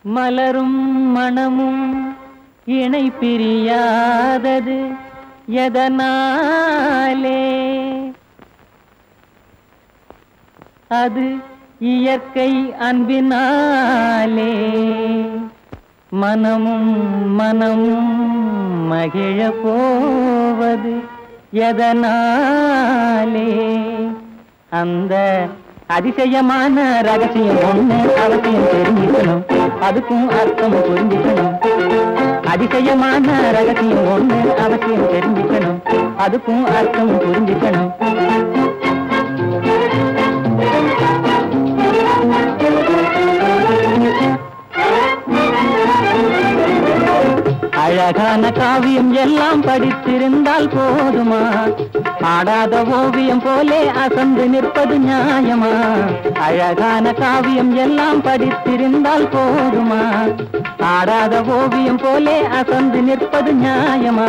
மலரும் மனமும் இணை பிரியாதது எதனாலே அது இயற்கை அன்பினாலே மனமும் மனமும் மகிழ போவது எதனாலே அந்த அதிசயமான ரகசியம் ஒண்ணு அவசியம் தெரிஞ்சுக்கணும் அதுக்கும் அர்த்தம் புரிஞ்சுக்கணும் அதிசயமான ரகசியம் ஒண்ணு அவசியம் தெரிஞ்சுக்கணும் அதுக்கும் அர்த்தம் புரிஞ்சுக்கணும் அழகான காவியம் எல்லாம் படித்திருந்தால் போதுமா ஆடாத ஓவியம் போலே அசந்து நிற்பது நியாயமா அழகான காவியம் எல்லாம் படித்திருந்தால் போதுமா ஆடாத ஓவியம் போலே அசந்து நிற்பது நியாயமா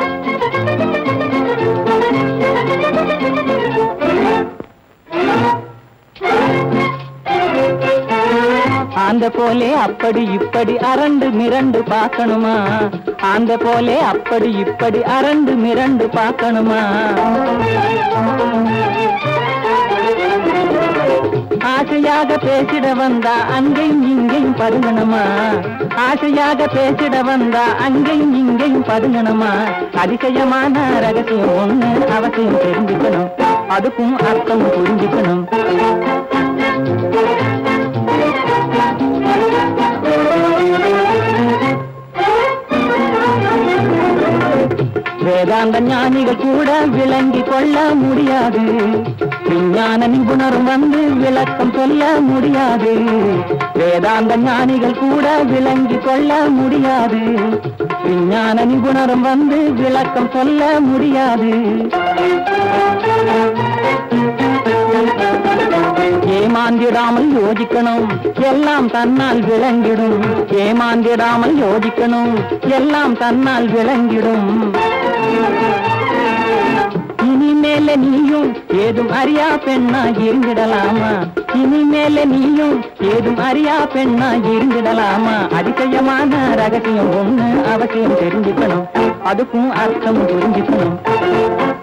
ஆந்த போலே அப்படி இப்படி அரண்டு மிரண்டு பார்க்கணுமா ஆந்த போலே அப்படி இப்படி அரண்டு மிரண்டு பார்க்கணுமா ஆசையாக பேசிட வந்தா அங்கேயும் இங்கேயும் பதுங்கணுமா ஆசையாக பேசிட வந்தா அங்கேயும் இங்கேயும் பதுங்கணுமா அதிசயமான ரகசியம் ஒண்ணு அவசியம் தெரிஞ்சுக்கணும் அதுக்கும் அர்த்தம் புரிஞ்சுக்கணும் வேதாந்த ஞானிகள் கூட விளங்கி கொள்ள முடியாது விஞ்ஞான நிபுணரும் வந்து விளக்கம் சொல்ல முடியாது வேதாந்த ஞானிகள் கூட விளங்கி கொள்ள முடியாது விஞ்ஞான நிபுணரும் வந்து விளக்கம் சொல்ல முடியாது ஏமாந்திடாமல் யோசிக்கணும் எல்லாம் தன்னால் விளங்கிடும் ஏமாந்திடாமல் யோசிக்கணும் எல்லாம் தன்னால் விளங்கிடும் இனிமேல நீயும் ஏதும் அறியா பெண்ணா இருந்திடலாமா இனிமேல நீயும் ஏதும் அறியா பெண்ணா இருந்திடலாமா அதிசயமான ரகசியம் ஒண்ணு அவசியம் தெரிஞ்சுக்கணும் அதுக்கும் அர்த்தம் புரிஞ்சுக்கணும்